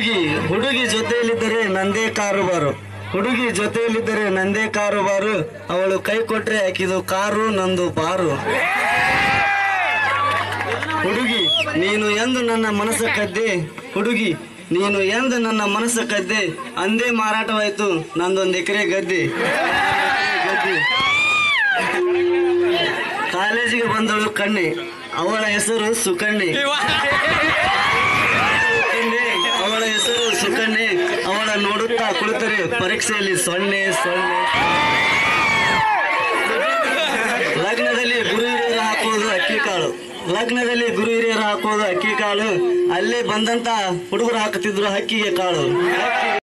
ಹುಡುಗಿ ಹುಡುಗಿ ಜೊತೆಯಲ್ಲಿದ್ದರೆ ನಂದೇ ಕಾರುಬಾರು ಹುಡುಗಿ ಜೊತೆಯಲ್ಲಿದ್ದರೆ ನಂದೇ ಕಾರುಬಾರು ಅವಳು ಕೈ ಕೊಟ್ರೆ ಆಕಿದು ಕಾರು ನಂದು ಬಾರು ಹುಡುಗಿ ನೀನು ಎಂದು ನನ್ನ ಮನಸ್ಸ ಕದ್ದೆ ಹುಡುಗಿ ನೀನು ಎಂದು ನನ್ನ ಮನಸ್ಸ ಕದ್ದೆ ಅಂದೇ ಮಾರಾಟವಾಯ್ತು ನಂದೊಂದು ಎಕರೆ ಗದ್ದೆ ಗದ್ದೆ ಕಾಲೇಜಿಗೆ ಬಂದಳು ಕಣ್ಣೆ ಅವಳ ಹೆಸರು ಸುಕಣ್ಣೆ ಸುಕನ್ಯೆ, ಅವಳ ಹೆಸರು ಸುಕನ್ಯೆ ಅವಳ ನೋಡುತ್ತಾ ಕುಳಿತರೆ ಪರೀಕ್ಷೆಯಲ್ಲಿ ಸೊನ್ನೆ ಸೊನ್ನೆ ಲಗ್ನದಲ್ಲಿ ಗುರು ಹಿರಿಯರು ಹಾಕುವುದು ಅಕ್ಕಿ ಕಾಳು ಲಗ್ನದಲ್ಲಿ ಗುರು ಹಿರಿಯರು ಹಾಕುವುದು ಅಕ್ಕಿ ಕಾಳು ಅಲ್ಲೇ ಬಂದಂತ ಹುಡುಗರು ಹಾಕುತ್ತಿದ್ರು ಹಕ್ಕಿಗೆ ಕಾಳು